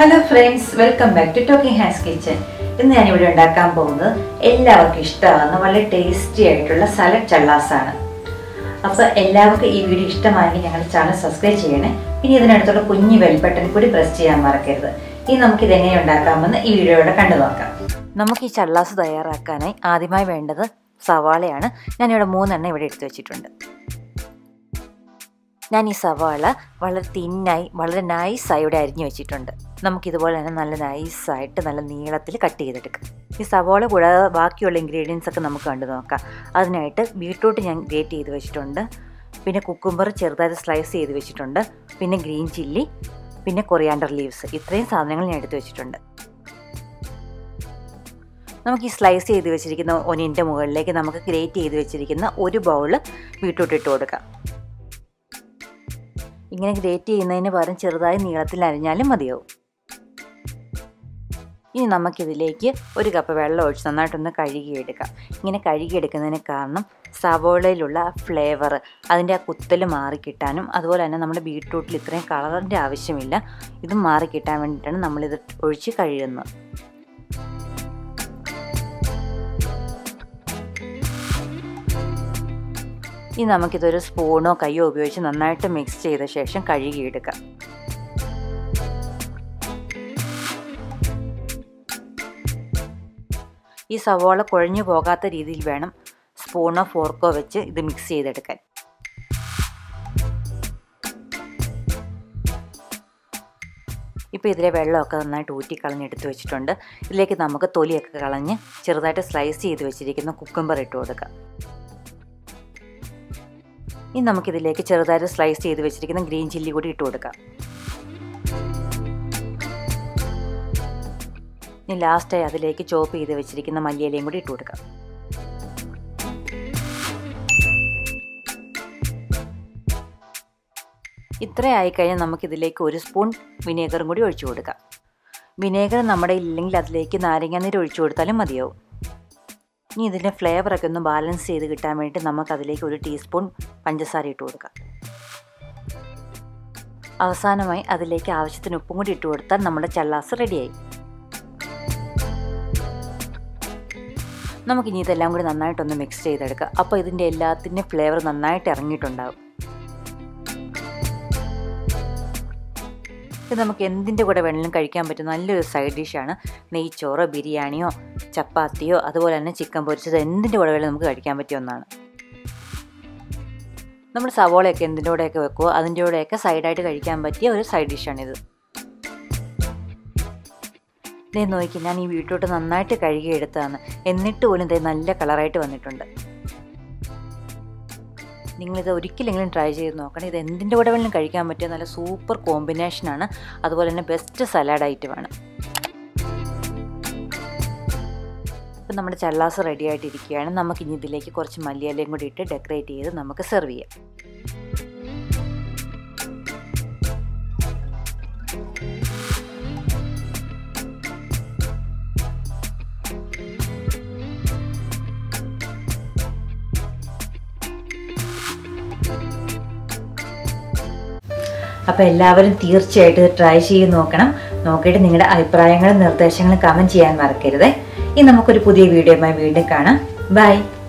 hello friends welcome back to Talking Hands Kitchen ഇന്ന് ഞാനിവിടെ ഉണ്ടാക്കാൻ പോകുന്നത് എല്ലാവർക്കും ഇഷ്ടമാകുന്ന വളരെ ടേസ്റ്റി ആയിട്ടുള്ള സലഡ് ചള്ളാസാണ് അപ്പോൾ എല്ലാവർക്കും ഈ വീഡിയോ ഇഷ്ടമായെങ്കിൽ ഞങ്ങളുടെ ചാനൽ സബ്സ്ക്രൈബ് ചെയ്യണേ ഇനി ഇതിനടുത്തുള്ള കുഞ്ഞു ബെൽ ബട്ടൺ കൂടി പ്രസ് ചെയ്യാൻ മറക്കരുത് ഇനി നമുക്ക് ഇതെങ്ങനെ ഉണ്ടാക്കാമെന്ന് ഈ വീഡിയോയുടെ കണ്ടു നോക്കാം നമുക്ക് ഈ ചള്ളാസ് തയ്യാറാക്കാനായി ആദ്യമായി വേണ്ടത് സവാളയാണ് ഞാനിവിടെ മൂന്നെണ്ണം ഇവിടെ എടുത്തു വെച്ചിട്ടുണ്ട് ഞാൻ ഈ സവാള വളരെ തിന്നായി വളരെ നൈസായി ഇവിടെ അരിഞ്ഞു വെച്ചിട്ടുണ്ട് നമുക്കിതുപോലെ തന്നെ നല്ല നൈസായിട്ട് നല്ല നീളത്തിൽ കട്ട് ചെയ്തെടുക്കാം ഈ സവാള കൂടാതെ ബാക്കിയുള്ള ഇൻഗ്രീഡിയൻസ് ഒക്കെ നമുക്ക് കണ്ടു നോക്കാം അതിനായിട്ട് ബീട്രൂട്ട് ഞാൻ ഗ്രേറ്റ് ചെയ്ത് വെച്ചിട്ടുണ്ട് പിന്നെ കുക്കുംബർ ചെറുതായിട്ട് സ്ലൈസ് ചെയ്ത് വെച്ചിട്ടുണ്ട് പിന്നെ ഗ്രീൻ ചില്ലി പിന്നെ കൊറിയാണ്ടർ ലീവ്സ് ഇത്രയും സാധനങ്ങൾ ഞാൻ എടുത്ത് വെച്ചിട്ടുണ്ട് നമുക്ക് ഈ സ്ലൈസ് ചെയ്ത് വെച്ചിരിക്കുന്ന ഒനിൻ്റെ മുകളിലേക്ക് നമുക്ക് ഗ്രേറ്റ് ചെയ്ത് വെച്ചിരിക്കുന്ന ഒരു ബൗൾ ബീട്രൂട്ട് ഇട്ട് കൊടുക്കാം ഇങ്ങനെ ഗ്രേറ്റ് ചെയ്യുന്നതിന് പകരം ചെറുതായി നീളത്തിൽ അരിഞ്ഞാലും മതിയാവും ഇനി നമുക്കിതിലേക്ക് ഒരു കപ്പ് വെള്ളം ഒഴിച്ച് നന്നായിട്ടൊന്ന് കഴുകിയെടുക്കാം ഇങ്ങനെ കഴുകിയെടുക്കുന്നതിന് കാരണം സവോളയിലുള്ള ഫ്ലേവർ അതിൻ്റെ ആ കുത്തൽ മാറിക്കിട്ടാനും അതുപോലെ തന്നെ നമ്മുടെ ബീട്രൂട്ടിൽ ഇത്രയും കളറിൻ്റെ ആവശ്യമില്ല ഇത് മാറിക്കിട്ടാൻ വേണ്ടിയിട്ടാണ് നമ്മളിത് ഒഴിച്ച് കഴുകുന്നത് ഇനി നമുക്കിതൊരു സ്പൂണോ കയ്യോ ഉപയോഗിച്ച് നന്നായിട്ട് മിക്സ് ചെയ്ത ശേഷം കഴുകിയെടുക്കാം ഈ സവോള കുഴഞ്ഞു പോകാത്ത രീതിയിൽ വേണം സ്പൂണോ ഫോർക്കോ വെച്ച് ഇത് മിക്സ് ചെയ്തെടുക്കാൻ ഇപ്പോൾ ഇതിലെ വെള്ളമൊക്കെ നന്നായിട്ട് ഊറ്റി കളഞ്ഞെടുത്ത് വെച്ചിട്ടുണ്ട് ഇതിലേക്ക് നമുക്ക് തൊലിയൊക്കെ കളഞ്ഞ് ചെറുതായിട്ട് സ്ലൈസ് ചെയ്ത് വെച്ചിരിക്കുന്ന കുക്കുംബർ ഇട്ട് കൊടുക്കാം ഇനി നമുക്കിതിലേക്ക് ചെറുതായിട്ട് സ്ലൈസ് ചെയ്ത് വെച്ചിരിക്കുന്ന ഗ്രീൻ ചില്ലി കൂടി ഇട്ട് കൊടുക്കാം ഇനി ലാസ്റ്റായി അതിലേക്ക് ചോപ്പ് ചെയ്ത് വെച്ചിരിക്കുന്ന മല്ലിയിലയും കൂടി ഇട്ട് കൊടുക്കാം ഇത്രയായി കഴിഞ്ഞാൽ നമുക്കിതിലേക്ക് ഒരു സ്പൂൺ വിനേഗറും കൂടി ഒഴിച്ചു കൊടുക്കാം വിനേഗർ നമ്മുടെ ഇല്ലെങ്കിൽ അതിലേക്ക് നാരങ്ങാനീര് ഒഴിച്ചു കൊടുത്താലും മതിയാവും ഇനി ഇതിൻ്റെ ഫ്ലേവറൊക്കെ ഒന്ന് ബാലൻസ് ചെയ്ത് കിട്ടാൻ വേണ്ടിയിട്ട് നമുക്ക് അതിലേക്ക് ഒരു ടീസ്പൂൺ പഞ്ചസാര ഇട്ട് കൊടുക്കാം അവസാനമായി അതിലേക്ക് ആവശ്യത്തിന് ഉപ്പും കൂടി ഇട്ട് കൊടുത്താൽ നമ്മുടെ ചള്ളാസ് റെഡിയായി നമുക്കിനി ഇതെല്ലാം കൂടി നന്നായിട്ടൊന്ന് മിക്സ് ചെയ്തെടുക്കാം അപ്പോൾ ഇതിൻ്റെ എല്ലാത്തിൻ്റെയും ഫ്ലേവർ നന്നായിട്ട് ഇറങ്ങിയിട്ടുണ്ടാവും ഇത് നമുക്ക് എന്തിൻ്റെ കൂടെ വേണമെങ്കിലും കഴിക്കാൻ പറ്റുന്ന നല്ലൊരു സൈഡ് ഡിഷാണ് നെയ്ച്ചോറോ ബിരിയാണിയോ ചപ്പാത്തിയോ അതുപോലെ തന്നെ ചിക്കൻ പൊരിച്ചത് എന്തിൻ്റെ കൂടെ വേണമെങ്കിലും നമുക്ക് കഴിക്കാൻ പറ്റിയ ഒന്നാണ് നമ്മൾ സവോളയൊക്കെ എന്തിൻ്റെ കൂടെയൊക്കെ വെക്കുമോ അതിൻ്റെ കൂടെയൊക്കെ സൈഡായിട്ട് കഴിക്കാൻ പറ്റിയ ഒരു സൈഡ് ഡിഷാണിത് ഇതേ നോക്കി ഞാൻ ഈ വീട്ടിലോട്ട് നന്നായിട്ട് കഴുകിയെടുത്തതാണ് എന്നിട്ട് പോലും ഇതേ നല്ല കളറായിട്ട് വന്നിട്ടുണ്ട് നിങ്ങളിത് ഒരിക്കലെങ്കിലും ട്രൈ ചെയ്ത് നോക്കണം ഇത് എന്തിൻ്റെ കൂടെ വേണമെങ്കിലും കഴിക്കാൻ പറ്റിയ നല്ല സൂപ്പർ കോമ്പിനേഷനാണ് അതുപോലെ തന്നെ ബെസ്റ്റ് സലാഡ് ഐറ്റമാണ് ഇപ്പം നമ്മുടെ ചല്ലാസ് റെഡി ആയിട്ടിരിക്കുകയാണ് നമുക്ക് ഇനി ഇതിലേക്ക് കുറച്ച് മല്ലിയിലയും കൂടി ഇട്ട് ഡെക്കറേറ്റ് ചെയ്ത് നമുക്ക് സെർവ് ചെയ്യാം അപ്പോൾ എല്ലാവരും തീർച്ചയായിട്ടും ട്രൈ ചെയ്ത് നോക്കണം നോക്കിയിട്ട് നിങ്ങളുടെ അഭിപ്രായങ്ങളും നിർദ്ദേശങ്ങളും കമൻറ്റ് ചെയ്യാൻ മറക്കരുത് ഇനി നമുക്കൊരു പുതിയ വീഡിയോയുമായി വീണ്ടും കാണാം ബൈ